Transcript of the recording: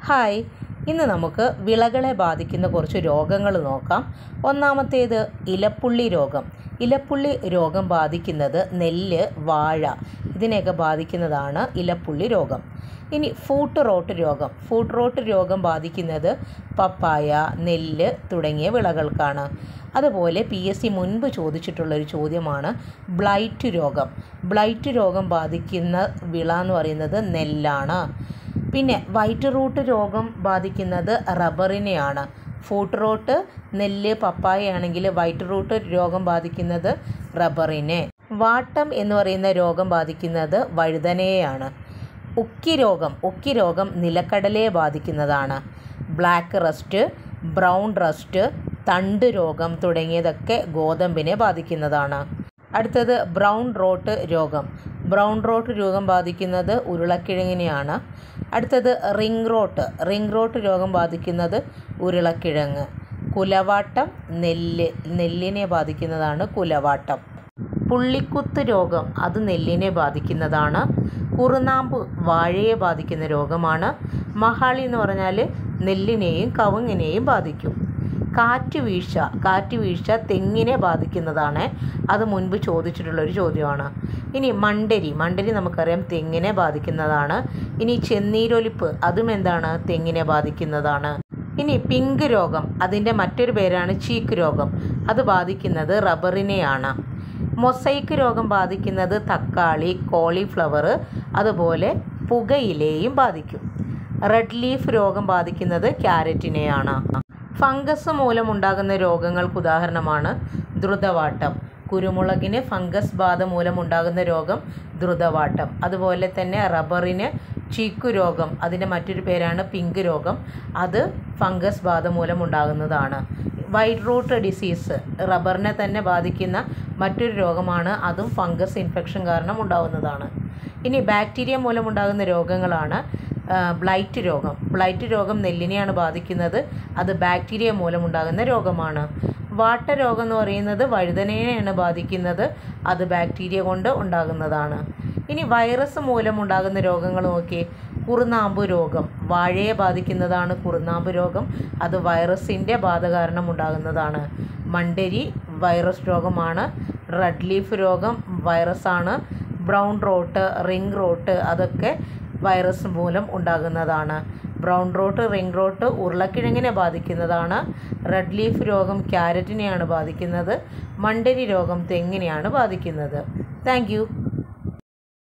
hi ഇന്ന് നമുക്ക് വിളകളെ ബാധിക്കുന്ന കുറച്ച് രോഗങ്ങൾ നോക്കാം ഒന്നാമത്തേത് ഇലപ്പുള്ളി രോഗം ഇലപ്പുള്ളി രോഗം ബാധിക്കുന്നത് നെല്ല് വാഴ ഇതിനെയൊക്കെ ബാധിക്കുന്നതാണ് ഇലപ്പുള്ളി രോഗം ഇനി ഫൂട്ട് റോട്ട് രോഗം ഫൂട്ട് റോട്ട് രോഗം ബാധിക്കുന്നത് പപ്പായ നെല്ല് തുടങ്ങിയ വിളകൾക്കാണ് അതുപോലെ പി എസ് സി മുൻപ് ചോദിച്ചിട്ടുള്ളൊരു ചോദ്യമാണ് ബ്ലൈറ്റ് രോഗം ബ്ലൈറ്റ് രോഗം ബാധിക്കുന്ന വിള എന്ന് പറയുന്നത് നെല്ലാണ് പിന്നെ വൈറ്റ് റൂട്ട് രോഗം ബാധിക്കുന്നത് റബ്ബറിനെയാണ് ഫൂട്ട് റോട്ട് നെല്ല് പപ്പായ ആണെങ്കിൽ വൈറ്റ് റൂട്ട് രോഗം ബാധിക്കുന്നത് റബ്ബറിനെ വാട്ടം എന്ന് പറയുന്ന രോഗം ബാധിക്കുന്നത് വഴുതനയെയാണ് ഉക്കി രോഗം ഉക്കി രോഗം നിലക്കടലയെ ബാധിക്കുന്നതാണ് ബ്ലാക്ക് റസ്റ്റ് ബ്രൗൺ റസ്റ്റ് തണ്ട് രോഗം തുടങ്ങിയതൊക്കെ ഗോതമ്പിനെ ബാധിക്കുന്നതാണ് അടുത്തത് ബ്രൗൺ റോട്ട് രോഗം ബ്രൗൺ റോട്ട് രോഗം ബാധിക്കുന്നത് ഉരുളക്കിഴങ്ങിനെയാണ് അടുത്തത് റിംഗ് റോട്ട് റിംഗ് റോട്ട് രോഗം ബാധിക്കുന്നത് ഉരുളക്കിഴങ്ങ് കുലവാട്ടം നെല്ല് നെല്ലിനെ ബാധിക്കുന്നതാണ് കുലവാട്ടം പുള്ളിക്കുത്ത് രോഗം അത് നെല്ലിനെ ബാധിക്കുന്നതാണ് കുറുനാമ്പ് വാഴയെ ബാധിക്കുന്ന രോഗമാണ് മഹാളി എന്ന് പറഞ്ഞാൽ നെല്ലിനെയും കവുങ്ങിനെയും ബാധിക്കും കാറ്റ് വീഴ്ച കാറ്റ് വീഴ്ച തെങ്ങിനെ ബാധിക്കുന്നതാണ് അത് മുൻപ് ചോദിച്ചിട്ടുള്ളൊരു ചോദ്യമാണ് ഇനി മണ്ടരി മണ്ടരി നമുക്കറിയാം തെങ്ങിനെ ബാധിക്കുന്നതാണ് ഇനി ചെന്നീരൊലിപ്പ് അതും എന്താണ് തെങ്ങിനെ ബാധിക്കുന്നതാണ് ഇനി പിങ്ക് രോഗം അതിൻ്റെ മറ്റൊരു പേരാണ് ചീക്ക് രോഗം അത് ബാധിക്കുന്നത് റബ്ബറിനെയാണ് മൊസൈക്ക് രോഗം ബാധിക്കുന്നത് തക്കാളി കോളിഫ്ലവർ അതുപോലെ പുകയിലയും ബാധിക്കും റെഡ് ലീഫ് രോഗം ബാധിക്കുന്നത് ക്യാരറ്റിനെയാണ് ഫംഗസ് മൂലമുണ്ടാകുന്ന രോഗങ്ങൾക്ക് ഉദാഹരണമാണ് ദ്രുതവാട്ടം കുരുമുളകിന് ഫംഗസ് ബാധ മൂലമുണ്ടാകുന്ന രോഗം ദ്രുതവാട്ടം അതുപോലെ തന്നെ റബ്ബറിന് ചീക്കു രോഗം അതിൻ്റെ മറ്റൊരു പേരാണ് പിങ്ക് രോഗം അത് ഫംഗസ് ബാധ മൂലമുണ്ടാകുന്നതാണ് വൈറ്റ് റൂട്ട് ഡിസീസ് റബ്ബറിനെ തന്നെ ബാധിക്കുന്ന മറ്റൊരു രോഗമാണ് അതും ഫംഗസ് ഇൻഫെക്ഷൻ കാരണം ഉണ്ടാകുന്നതാണ് ഇനി ബാക്ടീരിയ മൂലമുണ്ടാകുന്ന രോഗങ്ങളാണ് ബ്ലൈറ്റ് രോഗം ബ്ലൈറ്റ് രോഗം നെല്ലിനെയാണ് ബാധിക്കുന്നത് അത് ബാക്ടീരിയ മൂലമുണ്ടാകുന്ന രോഗമാണ് വാട്ട രോഗം എന്ന് പറയുന്നത് വഴുതനയെയാണ് ബാധിക്കുന്നത് അത് ബാക്ടീരിയ കൊണ്ട് ഉണ്ടാകുന്നതാണ് ഇനി വൈറസ് മൂലമുണ്ടാകുന്ന രോഗങ്ങൾ നോക്കി കുറുനാമ്പ് രോഗം വാഴയെ ബാധിക്കുന്നതാണ് കുറുനാമ്പ് രോഗം അത് വൈറസിൻ്റെ ബാധ കാരണം ഉണ്ടാകുന്നതാണ് മണ്ടരി വൈറസ് രോഗമാണ് റെഡ് ലീഫ് രോഗം വൈറസാണ് ബ്രൗൺ റോട്ട് റിംഗ് റോട്ട് അതൊക്കെ വൈറസ് മൂലം ഉണ്ടാകുന്നതാണ് ബ്രൗൺ റോട്ട് റിംഗ് റോട്ട് ഉരുളക്കിഴങ്ങിനെ ബാധിക്കുന്നതാണ് റെഡ് ലീഫ് രോഗം ക്യാരറ്റിനെയാണ് ബാധിക്കുന്നത് മണ്ടരി രോഗം തെങ്ങിനെയാണ് ബാധിക്കുന്നത് താങ്ക്